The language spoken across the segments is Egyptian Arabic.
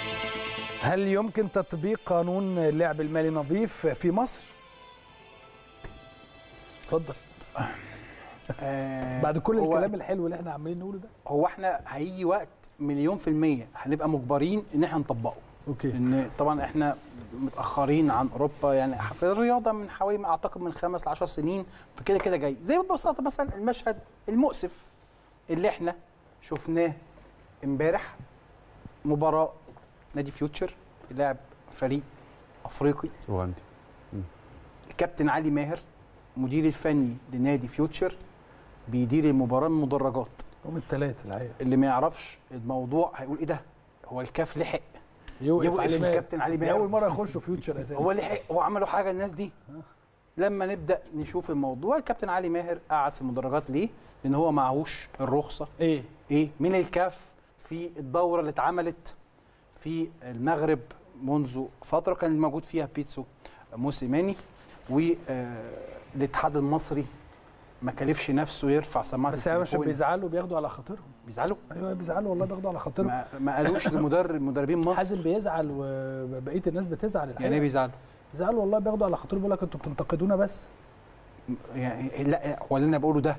هل يمكن تطبيق قانون اللعب المالي نظيف في مصر؟ اتفضل آه، بعد كل هو- الكلام الحلو اللي احنا عمالين نقوله ده هو احنا هيجي وقت مليون في المية هنبقى مجبرين ان احنا نطبقه اوكي لان طبعا احنا متاخرين عن اوروبا يعني في الرياضه من حوالي ما اعتقد من خمس ل 10 سنين فكده كده جاي زي ببساطه مثلا المشهد المؤسف اللي احنا شفناه امبارح مباراه نادي فيوتشر لاعب فريق افريقي اوغندي الكابتن علي ماهر مدير الفني لنادي فيوتشر بيدير المباراه من المدرجات يوم الثلاث الحقيقه اللي ما يعرفش الموضوع هيقول ايه ده هو الكاف لحق يوقف يوقف علي ماهر. الكابتن علي دي ماهر. اول مره يخشوا فيوتشر اساسا هو لحق هو عملوا حاجه الناس دي لما نبدا نشوف الموضوع الكابتن علي ماهر قعد في المدرجات ليه لان هو معهوش الرخصه ايه ايه من الكاف في الدوره اللي اتعملت في المغرب منذ فتره كان موجود فيها بيتسو موسيماني والاتحاد المصري ما كلفش نفسه يرفع سماعه بس يعني عشان التليفون. بيزعلوا بياخدوا على خاطرهم بيزعلوا ايوه بيزعلوا والله بياخدوا على خاطرهم ما, ما قالوش لمدرب مدربين مصر حازم بيزعل وبقيه الناس بتزعل يعني ايه الحقيقه بيزعلوا بيزعلوا والله بياخدوا على خاطرهم بيقول لك انتوا بتنتقدونا بس يعني لا هو اللي انا بقوله ده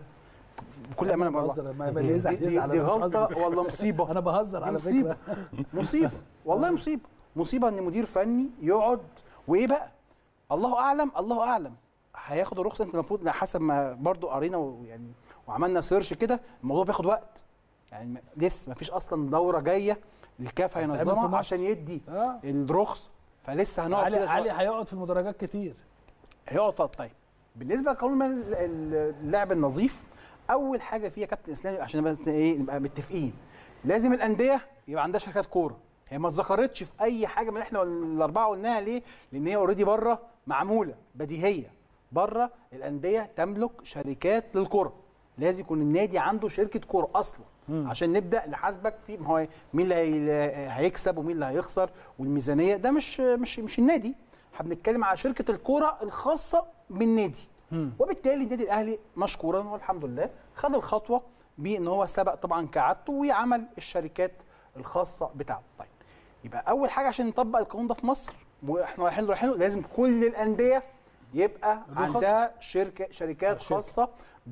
بكل امانه بقول بهزر ما ما اللي يزعل دي, يزعل دي انا مش غلطه قصدي ولا مصيبه انا بهزر دي على مصيبة. فكره مصيبه والله مصيبه مصيبه ان مدير فني يقعد وايه بقى الله اعلم الله اعلم هياخد الرخصه انت المفروض حسب ما برضو قرينا ويعني وعملنا سيرش كده الموضوع بياخد وقت يعني م- لسه ما فيش اصلا دوره جايه الكاف هتتعمل في هينظمها مصر. عشان يدي اه الرخصه فلسه هنقعد علي كده علي شوية. هيقعد في المدرجات كتير هيقعد فتره طيب بالنسبه لقانون ال- ال- اللعب النظيف اول حاجه فيها كابتن اسلام عشان بس ايه نبقى متفقين لازم الانديه يبقى عندها شركات كوره هي ما اتذكرتش في اي حاجه من اللي احنا الاربعه قلناها ليه؟ لان هي اوريدي بره معموله بديهيه بره الانديه تملك شركات للكره لازم يكون النادي عنده شركه كوره اصلا مم. عشان نبدا نحاسبك في ما هو مين اللي هي- هيكسب ومين اللي هيخسر والميزانيه ده مش مش مش النادي احنا بنتكلم على شركه الكوره الخاصه بالنادي مم. وبالتالي النادي الاهلي مشكورا والحمد لله خد الخطوه بان هو سبق طبعا كعادته وعمل الشركات الخاصه بتاعته طيب يبقى اول حاجه عشان نطبق القانون ده في مصر واحنا رايحين رايحين له، لازم كل الانديه يبقى رخص. عندها شركه شركات شركة. خاصه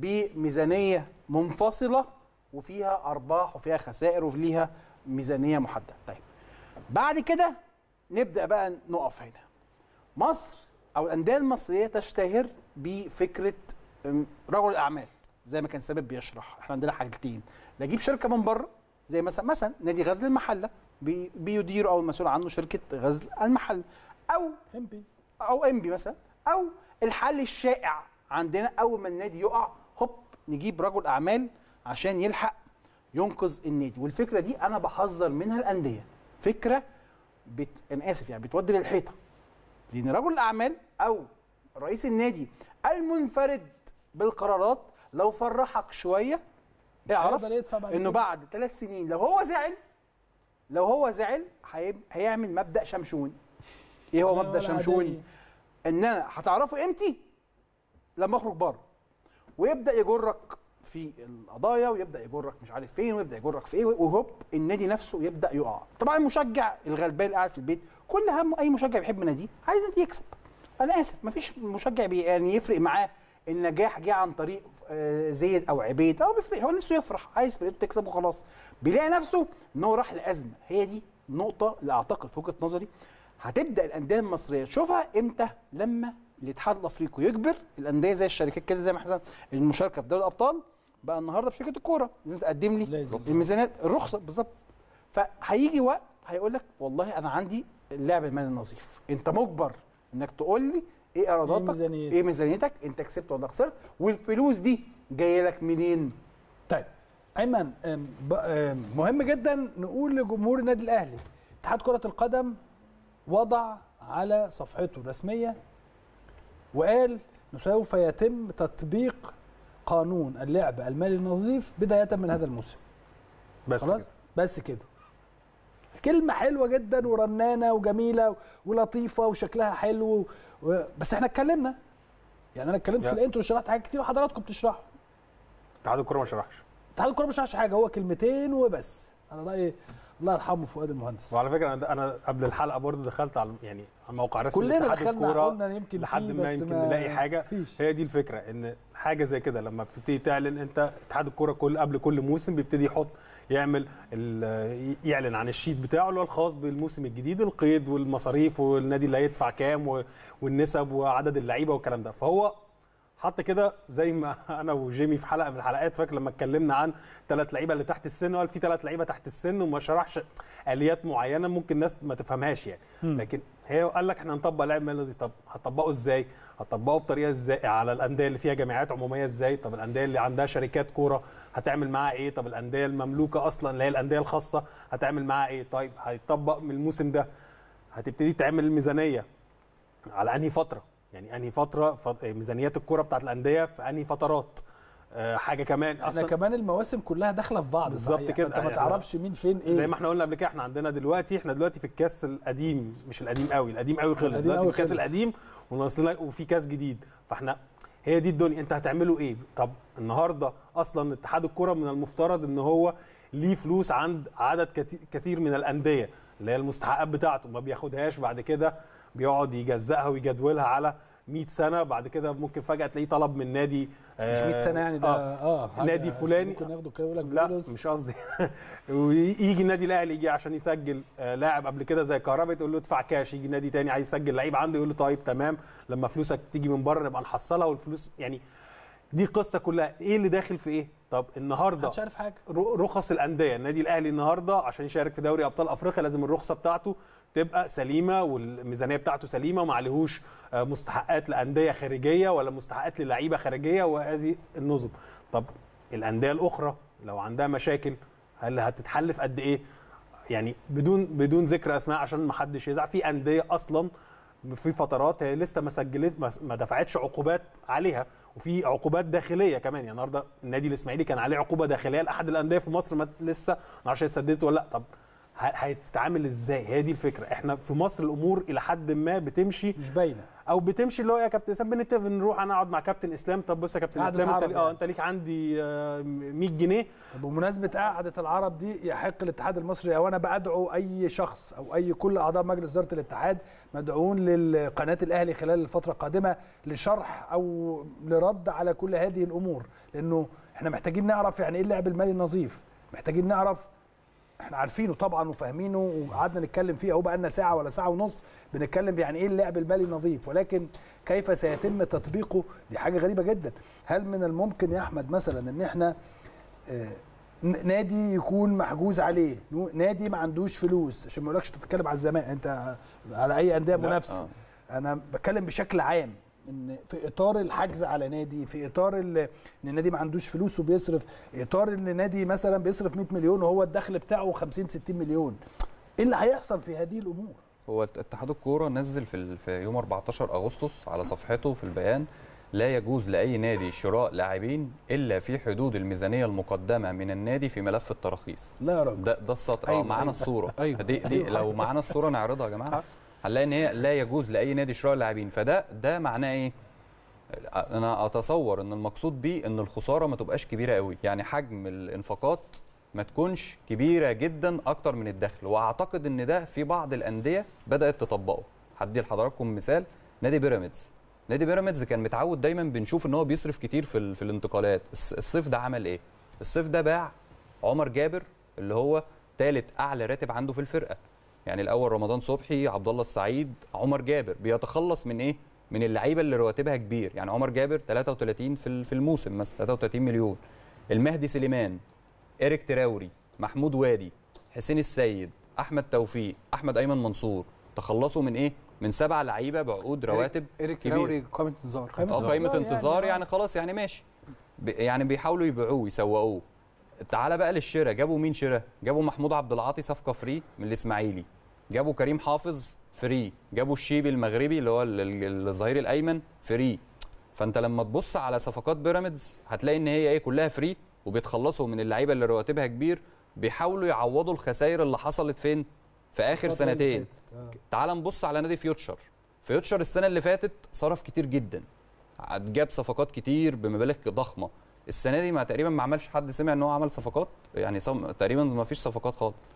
بميزانيه منفصله وفيها ارباح وفيها خسائر وليها ميزانيه محدده طيب بعد كده نبدا بقى نقف هنا مصر او الانديه المصريه تشتهر بفكره أم، رجل الاعمال زي ما كان سبب بيشرح احنا عندنا حاجتين لا اجيب شركه من بره زي مثلا مثلا نادي غزل المحله بي- بيدير او المسؤول عنه شركه غزل المحله او امبي او ام بي مثلا او الحل الشائع عندنا اول ما النادي يقع هوب نجيب رجل اعمال عشان يلحق ينقذ النادي والفكره دي انا بحذر منها الانديه فكره بت... انا اسف يعني بتودي للحيطه لان رجل الاعمال او رئيس النادي المنفرد بالقرارات لو فرحك شويه اعرف هيقدر يدفع بعد انه كده. بعد ثلاث سنين لو هو زعل لو هو زعل هيب- هيعمل مبدا شمشون ايه هو مبدا ولا شمشون عادية. ان انا هتعرفوا امتى لما اخرج بره ويبدا يجرك في القضايا ويبدا يجرك مش عارف فين ويبدا يجرك في ايه وهوب النادي نفسه يبدا يقع طبعا المشجع الغلبان اللي قاعد في البيت كل همه اي مشجع بيحب ناديه عايز نادي يكسب انا اسف مفيش مشجع بي يعني يفرق معاه النجاح جه عن طريق آه، زيد او عبيد او بيفرق هو نفسه يفرح عايز فرقته تكسب وخلاص بيلاقي نفسه ان هو راح لازمه هي دي النقطه اللي اعتقد في وجهه نظري هتبدا الانديه المصريه تشوفها امتى لما الاتحاد الافريقي يجبر الانديه زي الشركات كده زي ما احنا المشاركه في دوري الابطال بقى النهارده في شركه الكوره لازم تقدم لي لازم. الميزانيات الرخصه بالظبط فهيجي وقت هيقول لك والله انا عندي اللعب المالي النظيف انت مجبر انك تقول لي ايه ايراداتك ميزانيتك؟ ايه ميزانيتك انت كسبت ولا خسرت والفلوس دي جايه لك منين طيب ايمن أم، ب- أم، مهم جدا نقول لجمهور النادي الاهلي اتحاد كره القدم وضع على صفحته الرسميه وقال انه سوف يتم تطبيق قانون اللعب المالي النظيف بدايه من هذا الموسم بس خلاص كده. بس كده كلمة حلوة جدا ورنانة وجميلة ولطيفة وشكلها حلو و... بس احنا اتكلمنا يعني انا اتكلمت في يا. الانترو شرحت حاجات كتير وحضراتكم بتشرحوا اتحاد الكوره ما شرحش اتحاد الكوره مش عارفش حاجه هو كلمتين وبس انا رايي الله يرحمه فؤاد المهندس وعلى فكره انا انا قبل الحلقه برضه دخلت على يعني على موقع رسمي كلنا لاتحاد دخلنا الكورة قلنا يمكن لحد فيه ما بس يمكن ما نلاقي حاجه فيش. هي دي الفكره ان حاجه زي كده لما بتبتدي تعلن انت اتحاد الكوره كل قبل كل موسم بيبتدي يحط يعمل ال- يعلن عن الشيت بتاعه اللي هو الخاص بالموسم الجديد القيد والمصاريف والنادي اللي هيدفع كام و- والنسب وعدد اللعيبه والكلام ده فهو حط كده زي ما انا وجيمي في حلقه من الحلقات فاكر لما اتكلمنا عن ثلاث لعيبه اللي تحت السن قال في ثلاث لعيبه تحت السن وما شرحش اليات معينه ممكن الناس ما تفهمهاش يعني لكن هي قال لك احنا هنطبق لعب مالي طب هتطبقه ازاي؟ هتطبقه بطريقه ازاي على الانديه اللي فيها جمعيات عموميه ازاي؟ طب الانديه اللي عندها شركات كوره هتعمل معاها ايه؟ طب الانديه المملوكه اصلا اللي هي الانديه الخاصه هتعمل معاها ايه؟ طيب هيطبق من الموسم ده هتبتدي تعمل الميزانيه على انهي فتره؟ يعني انهي فتره فت- ميزانيات الكوره بتاعت الانديه في انهي فترات؟ آه حاجه كمان احنا اصلا كمان المواسم كلها داخله في بعض بالظبط صحيح، كده. فانت ما يعني تعرفش مين فين ايه زي ما احنا قلنا قبل كده احنا عندنا دلوقتي احنا دلوقتي في الكاس القديم مش القديم قوي القديم قوي خلص القديم دلوقتي قوي في الكاس خلص. القديم وناقص لنا وفي كاس جديد فاحنا هي دي الدنيا انت هتعملوا ايه طب النهارده اصلا اتحاد الكره من المفترض ان هو ليه فلوس عند عدد كتي- كثير من الانديه اللي هي المستحقات بتاعته ما بياخدهاش بعد كده بيقعد يجزأها ويجدولها على 100 سنه بعد كده ممكن فجاه تلاقيه طلب من نادي مش 100 سنه يعني ده اه, حاجة نادي فلاني ممكن ياخدوا كده يقول لك لا بولس. مش قصدي ويجي النادي الاهلي يجي عشان يسجل آه، لاعب قبل كده زي كهربا تقول له ادفع كاش يجي نادي تاني عايز يسجل لعيب عنده يقول له طيب تمام لما فلوسك تيجي من بره نبقى نحصلها والفلوس يعني دي قصه كلها ايه اللي داخل في ايه طب النهارده محدش عارف حاجه ر- رخص الانديه النادي الاهلي النهارده عشان يشارك في دوري ابطال افريقيا لازم الرخصه بتاعته تبقى سليمه والميزانيه بتاعته سليمه وما عليهوش آه، مستحقات لانديه خارجيه ولا مستحقات للعيبه خارجيه وهذه النظم طب الانديه الاخرى لو عندها مشاكل هل هتتحل في قد ايه يعني بدون بدون ذكر اسماء عشان ما حدش يزعل في انديه اصلا في فترات هي لسه ما سجلت ما- ما دفعتش عقوبات عليها وفي عقوبات داخليه كمان يعني النهارده النادي الاسماعيلي كان عليه عقوبه داخليه لاحد الانديه في مصر ما لسه ما اعرفش هي سددت ولا لا طب ه- هتتعامل ازاي هي دي الفكره احنا في مصر الامور الى حد ما بتمشي مش باينه او بتمشي اللي هو يا كابتن اسلام بنتفق بنروح انا اقعد مع كابتن اسلام طب بص يا كابتن قعدة اسلام انت عرب لي- اه يعني. انت ليك عندي آه، 100 جنيه بمناسبه قعده العرب دي يحق الاتحاد المصري او انا بدعو اي شخص او اي كل اعضاء مجلس اداره الاتحاد مدعوون لقناه الاهلي خلال الفتره القادمه لشرح او لرد على كل هذه الامور لانه احنا محتاجين نعرف يعني ايه اللعب المالي النظيف محتاجين نعرف احنا عارفينه طبعا وفاهمينه وقعدنا نتكلم فيه اهو بقى لنا ساعه ولا ساعه ونص بنتكلم يعني ايه اللعب المالي النظيف ولكن كيف سيتم تطبيقه دي حاجه غريبه جدا هل من الممكن يا احمد مثلا ان احنا آه، ن- نادي يكون محجوز عليه نو- نادي ما عندوش فلوس عشان ما اقولكش تتكلم على الزمان انت على اي انديه لا، منافسه آه. انا بتكلم بشكل عام ان في اطار الحجز على نادي في اطار ال- ان النادي ما عندوش فلوس وبيصرف اطار ان نادي مثلا بيصرف 100 مليون وهو الدخل بتاعه 50 60 مليون ايه اللي هيحصل في هذه الامور هو اتحاد الكوره نزل في ال- في يوم 14 اغسطس على صفحته في البيان لا يجوز لاي نادي شراء لاعبين الا في حدود الميزانيه المقدمه من النادي في ملف التراخيص لا يا راجل ده ده السطر أيوة، اه معانا أيوة. الصوره أيوة. دي دي أيوة، لو حصل. معانا الصوره نعرضها يا جماعه هنلاقي ان هي لا يجوز لاي نادي شراء لاعبين فده ده معناه ايه انا اتصور ان المقصود بيه ان الخساره ما تبقاش كبيره قوي يعني حجم الانفاقات ما تكونش كبيره جدا اكتر من الدخل واعتقد ان ده في بعض الانديه بدات تطبقه هدي لحضراتكم مثال نادي بيراميدز نادي بيراميدز كان متعود دايما بنشوف ان هو بيصرف كتير في ال- في الانتقالات الص- الصيف ده عمل ايه الصيف ده باع عمر جابر اللي هو ثالث اعلى راتب عنده في الفرقه يعني الاول رمضان صبحي عبد الله السعيد عمر جابر بيتخلص من ايه من اللعيبه اللي رواتبها كبير يعني عمر جابر 33 في ال- في الموسم مثلا 33 مليون المهدي سليمان إيريك تراوري محمود وادي حسين السيد احمد توفيق احمد ايمن منصور تخلصوا من ايه من سبع لعيبه بعقود رواتب ايريك كبير. تراوري قائمه انتظار قائمة اه انتظار قائمه يعني، انتظار آه. يعني خلاص يعني ماشي ب- يعني بيحاولوا يبيعوه يسوقوه تعالى بقى للشراء جابوا مين شراء جابوا محمود عبد العاطي صفقه فري من الاسماعيلي جابوا كريم حافظ فري جابوا الشيبي المغربي اللي هو ال- ال- الظهير الايمن فري فانت لما تبص على صفقات بيراميدز هتلاقي ان هي ايه كلها فري وبيتخلصوا من اللعيبه اللي رواتبها كبير بيحاولوا يعوضوا الخسائر اللي حصلت فين في اخر الفترة اللي سنتين فاتت. آه. تعال نبص على نادي فيوتشر فيوتشر السنه اللي فاتت صرف كتير جدا جاب صفقات كتير بمبالغ ضخمه السنه دي ما تقريبا ما عملش حد سمع ان هو عمل صفقات يعني صم... تقريبا ما فيش صفقات خالص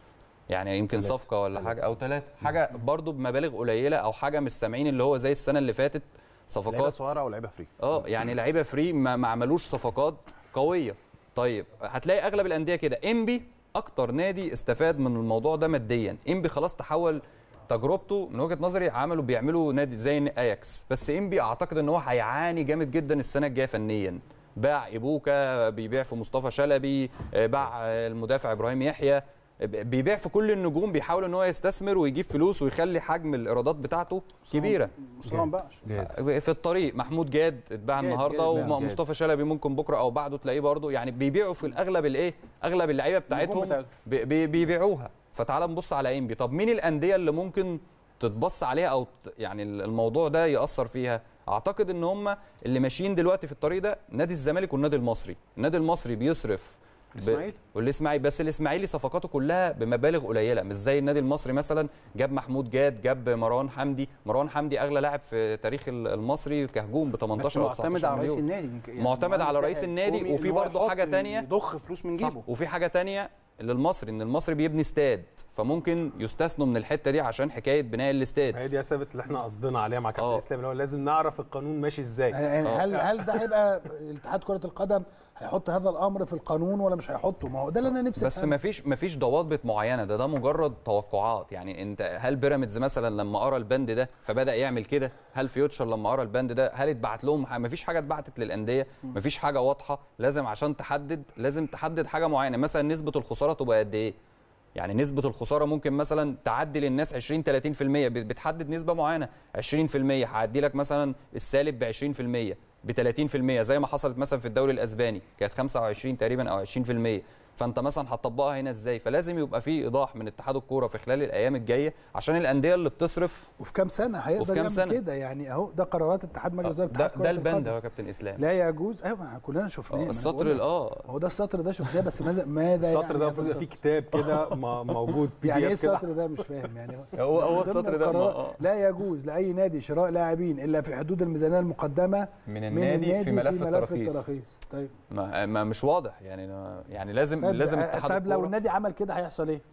يعني يمكن صفقه ولا حاجه او ثلاثه حاجه برضو بمبالغ قليله او حاجه مش سامعين اللي هو زي السنه اللي فاتت لعيبه صفقات صغيره ولعيبه فري اه يعني لعيبه فري ما, ما عملوش صفقات قويه طيب هتلاقي اغلب الانديه كده انبي اكتر نادي استفاد من الموضوع ده ماديا انبي خلاص تحول تجربته من وجهه نظري عملوا بيعملوا نادي زي اياكس بس انبي اعتقد ان هو هيعاني جامد جدا السنه الجايه فنيا باع ايبوكا بيبيع في مصطفى شلبي آه، باع آه، المدافع ابراهيم يحيى بيبيع في كل النجوم بيحاول ان هو يستثمر ويجيب فلوس ويخلي حجم الايرادات بتاعته كبيره مصطفى ما باعش في الطريق محمود جاد اتباع جاد- النهارده جاد اتباع. ومصطفى شلبي ممكن بكره او بعده تلاقيه برضه يعني بيبيعوا في الاغلب الايه اغلب اللعيبه بتاعتهم بتاعتهم. بي- بي- بيبيعوها فتعال نبص على انبي طب مين الانديه اللي ممكن تتبص عليها او ت- يعني الموضوع ده ياثر فيها اعتقد ان هم اللي ماشيين دلوقتي في الطريق ده نادي الزمالك والنادي المصري النادي المصري بيصرف ب- الإسماعيلي. والاسماعيلي بس الاسماعيلي صفقاته كلها بمبالغ قليله مش زي النادي المصري مثلا جاب محمود جاد جاب مروان حمدي مروان حمدي اغلى لاعب في تاريخ ال- المصري كهجوم ب 18 بس او معتمد 19 على رئيس مليون النادي يعني معتمد على مهندس رئيس النادي قومي وفي إن هو برضه يحط- حاجة تانية. يضخ فلوس من صح جيبه وفي حاجه تانية للمصري ان المصري بيبني استاد فممكن يستثنوا من الحته دي عشان حكايه بناء الاستاد هي دي ثابت اللي احنا قصدنا عليها مع كابتن آه. اسلام اللي هو لازم نعرف القانون ماشي ازاي يعني آه. هل هل ده هيبقى اتحاد كره القدم هيحط هذا الامر في القانون ولا مش هيحطه ما هو ده اللي انا نفسي بس أفهمه. ما فيش ما فيش ضوابط معينه ده ده مجرد توقعات يعني انت هل بيراميدز مثلا لما قرا البند ده فبدا يعمل كده هل فيوتشر لما قرا البند ده هل اتبعت لهم ح- ما فيش حاجه اتبعتت للانديه ما فيش حاجه واضحه لازم عشان تحدد لازم تحدد حاجه معينه مثلا نسبه الخساره تبقى قد ايه يعني نسبة الخسارة ممكن مثلا تعدي للناس 20 30% بت- بتحدد نسبة معينة 20% هعدي لك مثلا السالب ب 20% ب 30% زي ما حصلت مثلا في الدوري الاسباني كانت 25 تقريبا او 20% فانت مثلا هتطبقها هنا ازاي فلازم يبقى في ايضاح من اتحاد الكوره في خلال الايام الجايه عشان الانديه اللي بتصرف وفي كام سنه هيقدر وفي كام يعمل سنة؟ كده يعني اهو ده قرارات اتحاد مجلس اداره ده, اتحاد ده كرة البند القدم. اهو يا كابتن اسلام لا يجوز ايوه ما كلنا شفناه ما آه، أنا السطر بقول لك. ال- اه هو ده السطر ده شفناه بس ماذا ماذا السطر يعني ده هذا المفروض يبقى فيه السطر؟ كتاب كده م- موجود بي يعني دي ايه اف كده السطر ده مش فاهم يعني هو هو ضمن السطر ده القرار آه. لا يجوز لاي نادي شراء لاعبين الا في حدود الميزانيه المقدمه من النادي في ملف التراخيص التراخيص طيب ما, ما مش واضح يعني يعني لازم طيب, لازم آه، اتحاد طيب لو الكوره النادي عمل كده هيحصل ايه؟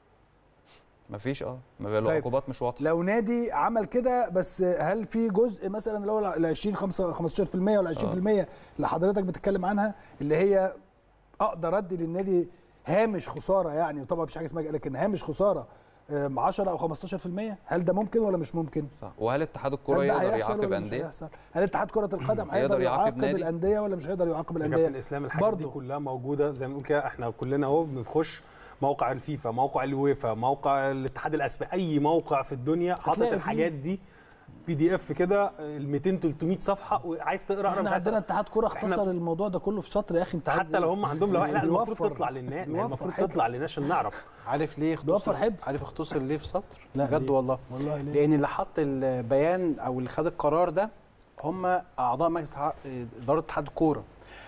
ما فيش اه ما بقى له طيب. عقوبات مش واضحه لو نادي عمل كده بس هل في جزء مثلا اللي هو ال 20 5 15% ولا 20% اللي حضرتك بتتكلم عنها اللي هي اقدر ادي للنادي هامش خساره يعني طبعا مفيش حاجه اسمها كده، لكن هامش خساره آم، 10 او 15% هل ده ممكن ولا مش ممكن؟ صح وهل اتحاد الكوره هل ده يقدر هيحصل يعاقب ولا مش انديه هيحصل؟ هل اتحاد كره القدم يقدر هيقدر يعاقب يعاقب نادي؟ الانديه ولا مش هيقدر يعاقب يا كابتن الانديه؟ اسلام الحاجات دي برضه. كلها موجوده زي ما بنقول كده احنا كلنا اهو بنخش موقع الفيفا موقع الويفا موقع الاتحاد الاسباني اي موقع في الدنيا حاطط هتلاقي فيه. الحاجات دي بي دي اف كده ال 200 300 صفحه وعايز تقرا اقرا احنا مش عايز عندنا تقرأ. اتحاد كره إحنا- اختصر الموضوع ده كله في سطر يا اخي انت عايز حتى لو إيه؟ هم عندهم لوائح لا المفروض بيوفر- تطلع للناس بيوفر المفروض حبر. تطلع للناس عشان نعرف عارف ليه بيوفر اختصر حبر. عارف اختصر ليه في سطر لا، بجد ليه؟ والله والله ليه؟ لان اللي حط البيان او اللي خد القرار ده هم اعضاء مجلس اتحاد- اداره اتحاد الكوره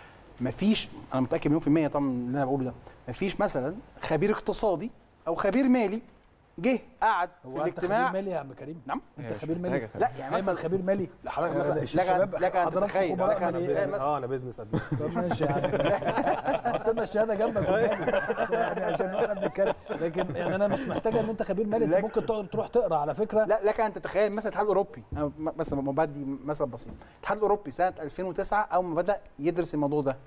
مفيش انا متاكد مليون في الميه طبعا من اللي انا بقوله ده مفيش مثلا خبير اقتصادي او خبير مالي جه قعد في هو انت خبير الاجتماع مالي يا عم كريم؟ نعم انت هي مش خبير محتاجة مالي؟ خبير. لا يعني ايمن مثلا خبير مالي لا حضرتك آه، مثلا ده لك الشباب أن- لك ان حضراتكم تتخيل خبراء لك ان ماليين. تتخيل مثلا اه انا بزنس قد طب ماشي يا عم حط لنا الشهاده جنبك قدامي. يعني عشان احنا بنتكلم لكن يعني انا مش محتاجه ان انت خبير مالي انت لك- ممكن تقعد تروح تقرا على فكره لا لك ان تتخيل مثلا الاتحاد الاوروبي أنا م- مثلا مبادئ مثلا بسيط الاتحاد الاوروبي سنه 2009 اول ما بدا يدرس الموضوع ده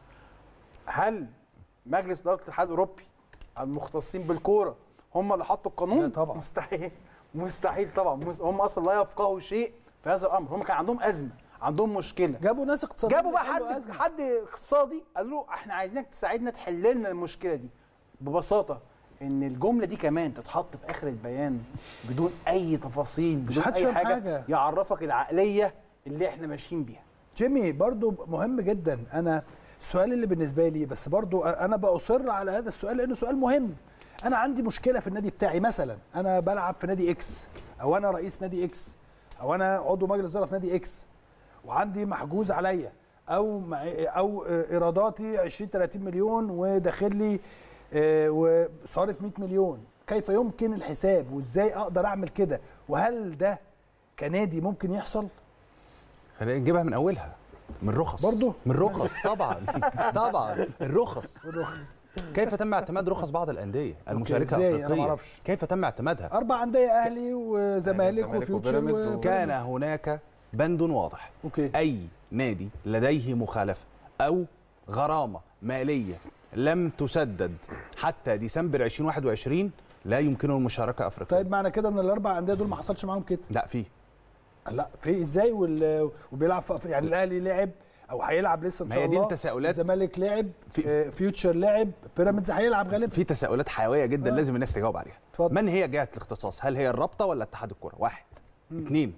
هل مجلس اداره الاتحاد الاوروبي المختصين بالكوره هم اللي حطوا القانون لا طبعا. مستحيل مستحيل طبعا مس- هم اصلا لا يفقهوا شيء في هذا الامر هم كان عندهم ازمه عندهم مشكله جابوا ناس اقتصاديين جابوا بقى يحلوا حد أزمة. حد اقتصادي قال له احنا عايزينك تساعدنا تحل لنا المشكله دي ببساطه ان الجمله دي كمان تتحط في اخر البيان بدون اي تفاصيل بدون حدش اي فاهم حاجة, حاجة. يعرفك العقليه اللي احنا ماشيين بيها جيمي برضو مهم جدا انا السؤال اللي بالنسبه لي بس برضو انا باصر على هذا السؤال لانه سؤال مهم انا عندي مشكله في النادي بتاعي مثلا انا بلعب في نادي اكس او انا رئيس نادي اكس او انا عضو مجلس اداره في نادي اكس وعندي محجوز عليا او مع او ايراداتي 20 30 مليون وداخل لي آه، وصارف 100 مليون كيف يمكن الحساب وازاي اقدر اعمل كده وهل ده كنادي ممكن يحصل خلينا نجيبها من اولها من الرخص برضو؟ من الرخص طبعا طبعا الرخص الرخص كيف تم اعتماد رخص بعض الانديه المشاركه إزاي؟ أنا الافريقيه معرفش. كيف تم اعتمادها اربع انديه اهلي وزمالك الزمالك وفيوتشر وبيراميدز و- و- كان هناك بند واضح اوكي اي نادي لديه مخالفه او غرامه ماليه لم تسدد حتى ديسمبر 2021 لا يمكنه المشاركه افريقيا طيب معنى كده ان الاربع انديه دول ما حصلش معاهم كده لا في لا في ازاي وال... وبيلعب في... يعني الاهلي لعب او هيلعب لسه ان ما شاء هي دي الله التساؤلات. الزمالك لعب في- آه، فيوتشر لعب بيراميدز هيلعب غالبا في تساؤلات حيويه جدا آه. لازم الناس تجاوب عليها اتفضل. من هي جهه الاختصاص هل هي الرابطه ولا اتحاد الكره واحد اثنين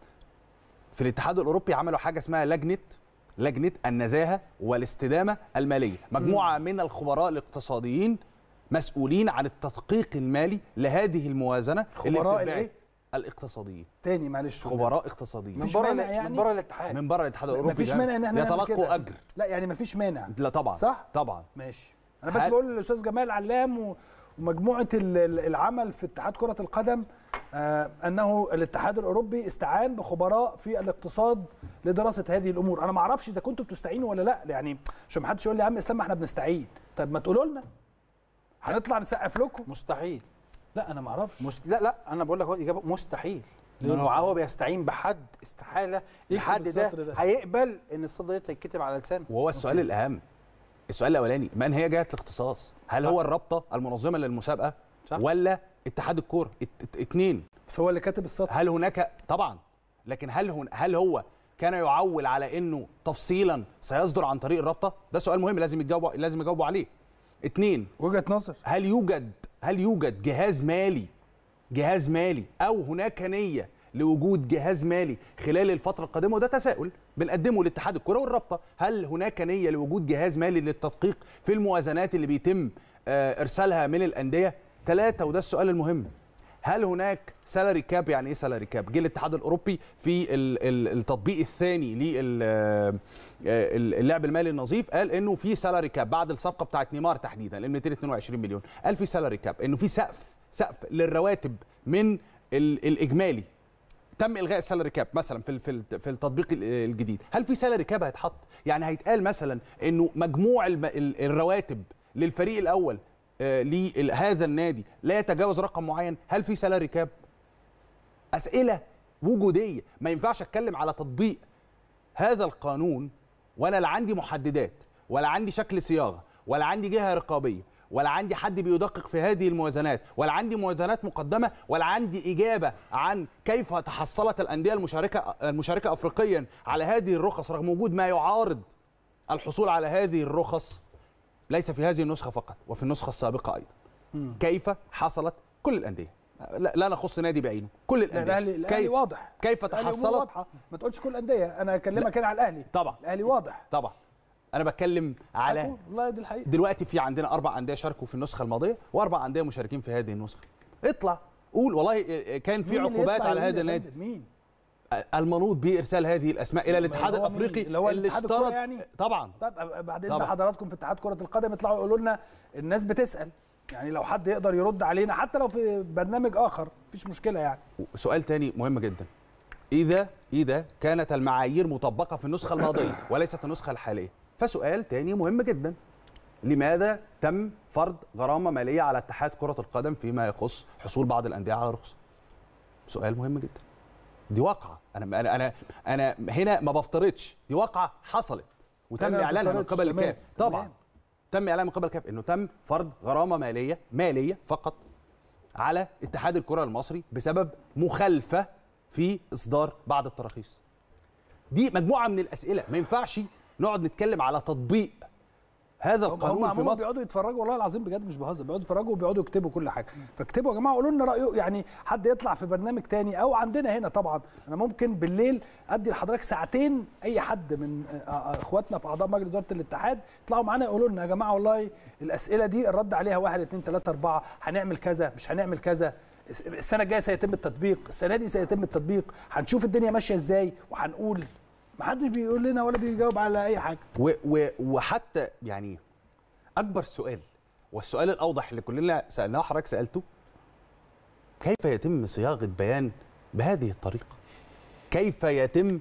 في الاتحاد الاوروبي عملوا حاجه اسمها لجنه لجنه النزاهه والاستدامه الماليه مجموعه من الخبراء الاقتصاديين مسؤولين عن التدقيق المالي لهذه الموازنه اللي خبراء بتتباع- الإيه؟ الاقتصاديين تاني معلش خبراء اقتصاديين من مفيش بره مانع يعني؟ من بره الاتحاد من بره الاتحاد الاوروبي مفيش ده مانع ان احنا نعمل يتلقوا كده. اجر لا يعني مفيش مانع لا طبعا صح؟ طبعا ماشي انا بس هل- بقول للاستاذ جمال علام و- ومجموعه ال- ال- العمل في اتحاد كره القدم آه انه الاتحاد الاوروبي استعان بخبراء في الاقتصاد لدراسه هذه الامور انا ما اعرفش اذا كنتوا بتستعينوا ولا لا يعني عشان ما حدش يقول لي يا عم اسلام ما احنا بنستعين طب ما تقولوا لنا هنطلع نسقف لكم مستحيل لا انا ما اعرفش مست... لا لا انا بقول لك هو الاجابه مستحيل ليه لانه مستحيل؟ هو بيستعين بحد استحاله الحد ده, السطر ده. هيقبل ان الصدر ده يتكتب على لسانه وهو السؤال الاهم السؤال الاولاني من هي جهه الاختصاص هل صح. هو الرابطه المنظمه للمسابقه صح. ولا اتحاد الكوره ات- ات- اتنين بس هو اللي كاتب السطر هل هناك طبعا لكن هل هن هل هو كان يعول على انه تفصيلا سيصدر عن طريق الرابطه ده سؤال مهم لازم يجاوبوا لازم يجاوبوا عليه اتنين وجهه نظر هل يوجد هل يوجد جهاز مالي جهاز مالي او هناك نيه لوجود جهاز مالي خلال الفتره القادمه وده تساؤل بنقدمه لاتحاد الكره والرابطه هل هناك نيه لوجود جهاز مالي للتدقيق في الموازنات اللي بيتم آه، ارسالها من الانديه ثلاثه وده السؤال المهم هل هناك سالاري كاب يعني ايه سالاري كاب جه الاتحاد الاوروبي في ال- ال- التطبيق الثاني للعب المالي النظيف قال انه في سالاري كاب بعد الصفقه بتاعت نيمار تحديدا ال 222 مليون قال في سالاري كاب انه في سقف سقف للرواتب من ال- الاجمالي تم الغاء السالاري كاب مثلا في ال- في ال- في التطبيق ال- الجديد هل في سالاري كاب هيتحط يعني هيتقال مثلا انه مجموع الم- ال- الرواتب للفريق الاول آه، لهذا النادي لا يتجاوز رقم معين هل في سالاري كاب اسئله وجوديه ما ينفعش اتكلم على تطبيق هذا القانون وانا لا عندي محددات ولا عندي شكل صياغه ولا عندي جهه رقابيه ولا عندي حد بيدقق في هذه الموازنات ولا عندي موازنات مقدمه ولا عندي اجابه عن كيف تحصلت الانديه المشاركه المشاركه افريقيا على هذه الرخص رغم وجود ما يعارض الحصول على هذه الرخص ليس في هذه النسخه فقط وفي النسخه السابقه ايضا كيف حصلت كل الانديه لا, لا نخص نادي بعينه كل لا، الانديه الاهلي الاهلي كيف واضح كيف الأهلي أموره تحصلت واضحه ما تقولش كل الانديه انا اكلمك هنا على الاهلي طبعا الاهلي واضح طبعا انا بتكلم على أقول، والله دي الحقيقه دلوقتي في عندنا اربع انديه شاركوا في النسخه الماضيه واربع انديه مشاركين في هذه النسخه اطلع قول والله كان في مين اللي عقوبات يطلع على يقول هذا يا النادي فندم؟ مين المنوط بارسال هذه الاسماء الى الاتحاد هو مين؟ الافريقي اللي هو الاتحاد الكرة اشترط يعني؟ طبعا طب بعد اذن طبعا. حضراتكم في اتحاد كره القدم يطلعوا يقولوا لنا الناس بتسال يعني لو حد يقدر يرد علينا حتى لو في برنامج اخر مفيش مشكله يعني سؤال تاني مهم جدا اذا اذا كانت المعايير مطبقه في النسخه الماضيه وليست النسخه الحاليه فسؤال تاني مهم جدا لماذا تم فرض غرامه ماليه على اتحاد كره القدم فيما يخص حصول بعض الانديه على رخصه سؤال مهم جدا دي واقعه انا انا انا انا هنا ما بفترضش دي واقعه حصلت وتم أنا ما اعلانها من بفترضش، قبل تمام، الكاف طبعا تمام. تم اعلان من قبل الكاف انه تم فرض غرامه ماليه ماليه فقط على اتحاد الكره المصري بسبب مخالفه في اصدار بعض التراخيص دي مجموعه من الاسئله ما ينفعش نقعد نتكلم على تطبيق هذا هم القانون في عموما مصر بيقعدوا يتفرجوا والله العظيم بجد مش بهزر بيقعدوا يتفرجوا وبيقعدوا يكتبوا كل حاجه فاكتبوا يا جماعه قولوا لنا رايه يعني حد يطلع في برنامج تاني او عندنا هنا طبعا انا ممكن بالليل ادي لحضرتك ساعتين اي حد من آه، آه، اخواتنا في اعضاء مجلس اداره الاتحاد يطلعوا معانا يقولوا لنا يا جماعه والله الاسئله دي الرد عليها واحد اتنين تلاته اربعه هنعمل كذا مش هنعمل كذا السنه الجايه سيتم التطبيق السنه دي سيتم التطبيق هنشوف الدنيا ماشيه ازاي وهنقول محدش بيقول لنا ولا بيجاوب على اي حاجه و و وحتى يعني اكبر سؤال والسؤال الاوضح اللي كلنا سالناه حضرتك سالته كيف يتم صياغه بيان بهذه الطريقه كيف يتم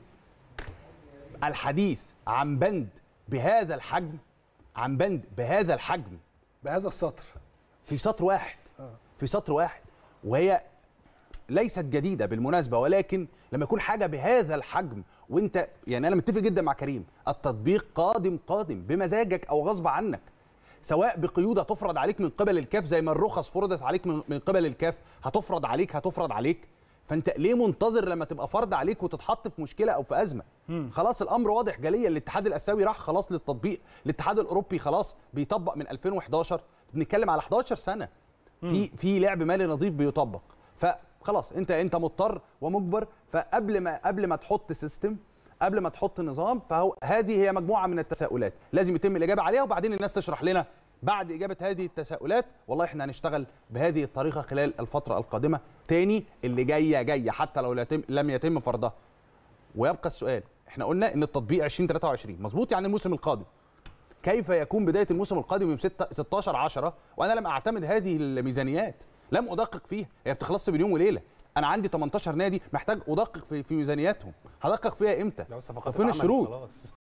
الحديث عن بند بهذا الحجم عن بند بهذا الحجم بهذا السطر في سطر واحد في سطر واحد وهي ليست جديده بالمناسبه ولكن لما يكون حاجه بهذا الحجم وانت يعني انا متفق جدا مع كريم التطبيق قادم قادم بمزاجك او غصب عنك سواء بقيود هتفرض عليك من قبل الكاف زي ما الرخص فرضت عليك من من قبل الكاف هتفرض عليك هتفرض عليك فانت ليه منتظر لما تبقى فرض عليك وتتحط في مشكله او في ازمه خلاص الامر واضح جليا الاتحاد الاسيوي راح خلاص للتطبيق الاتحاد الاوروبي خلاص بيطبق من 2011 بنتكلم على 11 سنه في في لعب مالي نظيف بيطبق فخلاص انت انت مضطر ومجبر فقبل ما قبل ما تحط سيستم قبل ما تحط نظام فهو هذه هي مجموعه من التساؤلات لازم يتم الاجابه عليها وبعدين الناس تشرح لنا بعد اجابه هذه التساؤلات والله احنا هنشتغل بهذه الطريقه خلال الفتره القادمه تاني اللي جايه جايه حتى لو لا يتم لم يتم فرضها ويبقى السؤال احنا قلنا ان التطبيق 2023 مظبوط يعني الموسم القادم كيف يكون بدايه الموسم القادم يوم 6 16 10 وانا لم اعتمد هذه الميزانيات لم ادقق فيها هي بتخلص بين يوم وليله انا عندي 18 نادي محتاج ادقق في, في ميزانياتهم هدقق فيها امتى لو الصفقات وفين اتعملت الشروط؟ خلاص